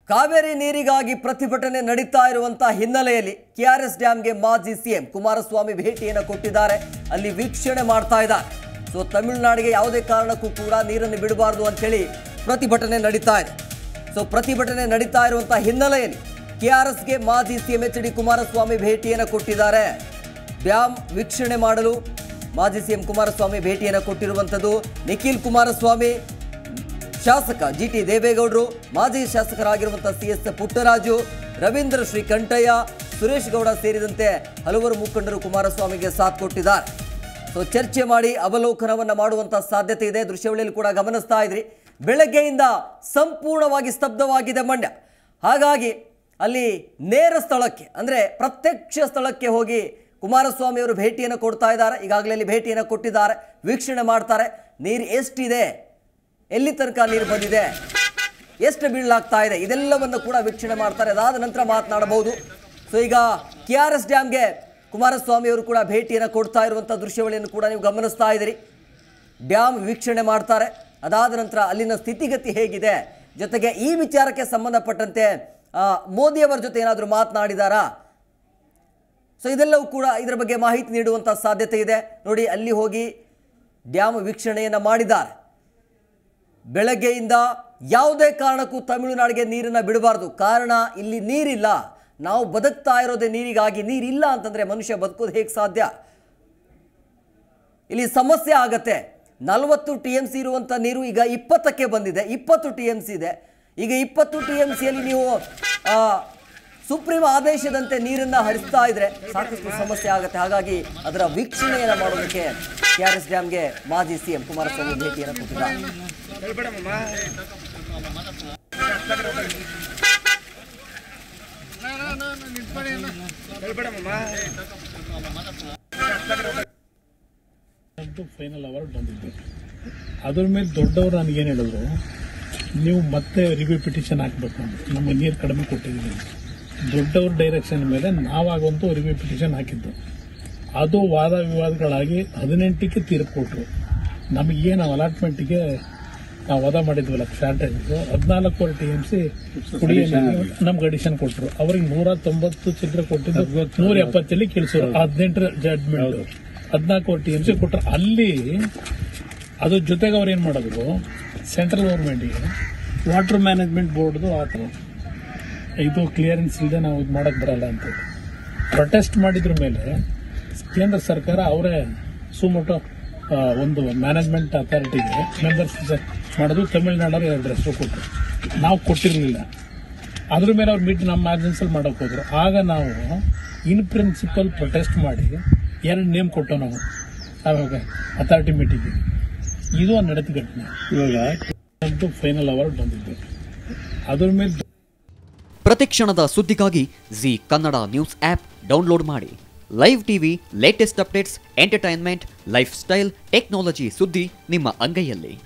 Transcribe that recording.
ಕಾವೇರಿ ನೀರಿಗಾಗಿ ಪ್ರತಿಭಟನೆ ನಡೀತಾ ಇರುವಂತಹ ಹಿನ್ನೆಲೆಯಲ್ಲಿ ಕೆಆರ್ಎಸ್ ಡ್ಯಾಂಗೆ ಮಾಜಿ ಸಿಎಂ ಕುಮಾರಸ್ವಾಮಿ ಭೇಟಿಯನ್ನು ಕೊಟ್ಟಿದ್ದಾರೆ ಅಲ್ಲಿ ವೀಕ್ಷಣೆ ಮಾಡ್ತಾ ಇದ್ದಾರೆ ಸೊ ತಮಿಳುನಾಡಿಗೆ ಯಾವುದೇ ಕಾರಣಕ್ಕೂ ಕೂಡ ನೀರನ್ನು ಬಿಡಬಾರ್ದು ಅಂತೇಳಿ ಪ್ರತಿಭಟನೆ ನಡೀತಾ ಇದೆ ಸೊ ಪ್ರತಿಭಟನೆ ನಡೀತಾ ಇರುವಂತಹ ಹಿನ್ನೆಲೆಯಲ್ಲಿ ಕೆಆರ್ಎಸ್ಗೆ ಮಾಜಿ ಸಿಎಂ ಎಚ್ ಡಿ ಕುಮಾರಸ್ವಾಮಿ ಭೇಟಿಯನ್ನು ಕೊಟ್ಟಿದ್ದಾರೆ ಡ್ಯಾಮ್ ವೀಕ್ಷಣೆ ಮಾಡಲು ಮಾಜಿ ಸಿಎಂ ಕುಮಾರಸ್ವಾಮಿ ಭೇಟಿಯನ್ನು ಕೊಟ್ಟಿರುವಂಥದ್ದು ನಿಖಿಲ್ ಕುಮಾರಸ್ವಾಮಿ ಶಾಸಕ ಜಿ ಟಿ ದೇವೇಗೌಡರು ಮಾಜಿ ಶಾಸಕರಾಗಿರುವಂತಹ ಸಿ ಎಸ್ ಪುಟ್ಟರಾಜು ರವೀಂದ್ರ ಶ್ರೀಕಂಠಯ್ಯ ಸುರೇಶ್ ಗೌಡ ಸೇರಿದಂತೆ ಹಲವರು ಮುಖಂಡರು ಕುಮಾರಸ್ವಾಮಿಗೆ ಸಾಥ್ ಕೊಟ್ಟಿದ್ದಾರೆ ಸೊ ಚರ್ಚೆ ಮಾಡಿ ಅವಲೋಕನವನ್ನ ಮಾಡುವಂತಹ ಸಾಧ್ಯತೆ ಇದೆ ದೃಶ್ಯಾವಳಿಯಲ್ಲಿ ಕೂಡ ಗಮನಿಸ್ತಾ ಇದ್ರಿ ಬೆಳಗ್ಗೆಯಿಂದ ಸಂಪೂರ್ಣವಾಗಿ ಸ್ತಬ್ಧವಾಗಿದೆ ಮಂಡ್ಯ ಹಾಗಾಗಿ ಅಲ್ಲಿ ನೇರ ಸ್ಥಳಕ್ಕೆ ಅಂದರೆ ಪ್ರತ್ಯಕ್ಷ ಸ್ಥಳಕ್ಕೆ ಹೋಗಿ ಕುಮಾರಸ್ವಾಮಿ ಅವರು ಭೇಟಿಯನ್ನು ಕೊಡ್ತಾ ಇದ್ದಾರೆ ಈಗಾಗಲೇ ಅಲ್ಲಿ ಭೇಟಿಯನ್ನು ಕೊಟ್ಟಿದ್ದಾರೆ ವೀಕ್ಷಣೆ ಮಾಡ್ತಾರೆ ನೀರು ಎಷ್ಟಿದೆ ಎಲ್ಲಿ ತನಕ ನೀರು ಬಂದಿದೆ ಎಷ್ಟು ಬೀಳಲಾಗ್ತಾ ಇದೆ ಇದೆಲ್ಲವನ್ನು ಕೂಡ ವೀಕ್ಷಣೆ ಮಾಡ್ತಾರೆ ಅದಾದ ನಂತರ ಮಾತನಾಡಬಹುದು ಸೊ ಈಗ ಕೆ ಆರ್ ಎಸ್ ಡ್ಯಾಮ್ಗೆ ಕುಮಾರಸ್ವಾಮಿ ಅವರು ಕೂಡ ಭೇಟಿಯನ್ನು ಕೊಡ್ತಾ ಇರುವಂಥ ದೃಶ್ಯಾವಳಿಯನ್ನು ಕೂಡ ನೀವು ಗಮನಿಸ್ತಾ ಇದ್ದೀರಿ ಡ್ಯಾಮ್ ವೀಕ್ಷಣೆ ಮಾಡ್ತಾರೆ ಅದಾದ ನಂತರ ಅಲ್ಲಿನ ಸ್ಥಿತಿಗತಿ ಹೇಗಿದೆ ಜೊತೆಗೆ ಈ ವಿಚಾರಕ್ಕೆ ಸಂಬಂಧಪಟ್ಟಂತೆ ಆ, ಮೋದಿಯವರ ಜೊತೆ ಏನಾದರೂ ಮಾತನಾಡಿದಾರಾ ಸೊ ಇದೆಲ್ಲವೂ ಕೂಡ ಇದರ ಬಗ್ಗೆ ಮಾಹಿತಿ ನೀಡುವಂಥ ಸಾಧ್ಯತೆ ಇದೆ ನೋಡಿ ಅಲ್ಲಿ ಹೋಗಿ ಡ್ಯಾಮ್ ವೀಕ್ಷಣೆಯನ್ನು ಮಾಡಿದ್ದಾರೆ ಬೆಳಗ್ಗೆಯಿಂದ ಯಾವುದೇ ಕಾರಣಕ್ಕೂ ತಮಿಳುನಾಡಿಗೆ ನೀರನ್ನು ಬಿಡಬಾರ್ದು ಕಾರಣ ಇಲ್ಲಿ ನೀರಿಲ್ಲ ನಾವು ಬದುಕ್ತಾ ಇರೋದೇ ನೀರಿಗಾಗಿ ನೀರಿಲ್ಲ ಅಂತಂದರೆ ಮನುಷ್ಯ ಬದುಕೋದು ಹೇಗೆ ಸಾಧ್ಯ ಇಲ್ಲಿ ಸಮಸ್ಯೆ ಆಗತ್ತೆ ನಲವತ್ತು ಟಿ ಎಮ್ ಸಿ ಇರುವಂಥ ನೀರು ಈಗ ಇಪ್ಪತ್ತಕ್ಕೆ ಬಂದಿದೆ ಇಪ್ಪತ್ತು ಟಿ ಎಮ್ ಸಿ ಇದೆ ಈಗ ಇಪ್ಪತ್ತು ಟಿ ಎಮ್ ಸಿಯಲ್ಲಿ ನೀವು ಆ, ಸುಪ್ರೀಂ ಆದೇಶದಂತೆ ನೀರನ್ನು ಹರಿಸ್ತಾ ಇದ್ರೆ ಸಾಕಷ್ಟು ಸಮಸ್ಯೆ ಆಗುತ್ತೆ ಹಾಗಾಗಿ ಅದರ ವೀಕ್ಷಣೆಯನ್ನು ಮಾಡೋದಕ್ಕೆ ಕೆ ಆರ್ ಎಸ್ ಡ್ಯಾಮ್ಗೆ ಮಾಜಿ ಸಿ ಎಂ ಕುಮಾರಸ್ವಾಮಿ ಭೇಟಿಯನ್ನು ಕೊಟ್ಟಿದ್ದಾರೆ ಅಂತೂ ಫೈನಲ್ ಅವರ್ ಬಂದಿದ್ದೆ ಅದ್ರ ಮೇಲೆ ದೊಡ್ಡವರು ನನಗೇನು ಹೇಳಿದ್ರು ನೀವು ಮತ್ತೆ ರಿವ್ಯೂ ಪಿಟಿಷನ್ ಹಾಕ್ಬೇಕು ಅಂತ ನಮ್ಮ ನೀರು ಕಡಿಮೆ ಕೊಟ್ಟಿದ್ದೀವಿ ದೊಡ್ಡವ್ರ ಡೈರೆಕ್ಷನ್ ಮೇಲೆ ನಾವಾಗಂತೂ ರಿವ್ಯೂ ಪಿಟಿಷನ್ ಹಾಕಿದ್ದು ಅದು ವಾದ ವಿವಾದಗಳಾಗಿ ಹದಿನೆಂಟಕ್ಕೆ ತೀರ್ಪು ಕೊಟ್ಟರು ನಮಗೇನು ಅಲಾಟ್ಮೆಂಟ್ಗೆ ನಾವು ವಾದ ಮಾಡಿದ್ವಲ್ಲ ಶಾರ್ಟೇಜ್ ಹದಿನಾಲ್ಕೂವರೆ ಟಿ ಎಂ ಸಿ ಕುಡಿಯೋ ನಮ್ಗೆ ಅಡಿಷನ್ ಕೊಟ್ಟರು ಅವ್ರಿಗೆ ನೂರ ತೊಂಬತ್ತು ಚಿಲ್ಲರೆ ಕೊಟ್ಟಿದ್ದು ನೂರ ಎಪ್ಪತ್ತಲ್ಲಿ ಕೇಳಿಸೋರು ಹದಿನೆಂಟರ ಜಡ್ಮೆಂಟ್ ಹದಿನಾಲ್ಕೂವರೆ ಟಿ ಎಂ ಸಿ ಕೊಟ್ಟರು ಅಲ್ಲಿ ಅದ್ರ ಜೊತೆಗೆ ಅವ್ರು ಏನು ಮಾಡಿದ್ರು ಸೆಂಟ್ರಲ್ ಗೌರ್ಮೆಂಟಿಗೆ ವಾಟರ್ ಮ್ಯಾನೇಜ್ಮೆಂಟ್ ಬೋರ್ಡ್ದು ಆ ಥರ ಇದು ಕ್ಲಿಯರೆನ್ಸ್ ಇಲ್ಲದೆ ನಾವು ಇದು ಮಾಡಕ್ ಬರಲ್ಲ ಅಂತ ಪ್ರೊಟೆಸ್ಟ್ ಮಾಡಿದ್ರ ಮೇಲೆ ಕೇಂದ್ರ ಸರ್ಕಾರ ಅವರೇ ಸುಮೋಟೋ ಆ, ಒಂದು ಮ್ಯಾನೇಜ್ಮೆಂಟ್ ಅಥಾರಿಟಿಗೆ ಮೆಂಬರ್ಸ್ ಮಾಡೋದು ತಮಿಳುನಾಡವ್ರು ಎರಡು ಹೆಸರು ಕೊಟ್ಟರು ನಾವು ಕೊಟ್ಟಿರಲಿಲ್ಲ ಅದ್ರ ಮೇಲೆ ಅವ್ರು ಮೀಟ್ ನಮ್ಮ ಮ್ಯಾರ್ಜನ್ಸಲ್ಲಿ ಮಾಡಕ್ ಹೋದ್ರು ಆಗ ನಾವು ಇನ್ ಪ್ರಿನ್ಸಿಪಲ್ ಪ್ರೊಟೆಸ್ಟ್ ಮಾಡಿ ಎರಡು ನೇಮ್ ಕೊಟ್ಟು ನಾವು ಆವಾಗ ಅಥಾರಿಟಿ ಮೀಟಿಂಗ್ ಇದು ಒಂದು ನಡೆದ ಘಟನೆ ಇವಾಗ ಅಂತೂ ಫೈನಲ್ ಅವರ್ ಬಂದಿದ್ದೆ ಅದ್ರ ಮೇಲೆ ಪ್ರತಿಕ್ಷಣದ ಸುದ್ದಿಗಾಗಿ Zee Kannada news app download ಮಾಡಿ live TV latest updates entertainment lifestyle technology ಸುದ್ದಿ ನಿಮ್ಮ ಅಂಗೈಯಲ್ಲಿ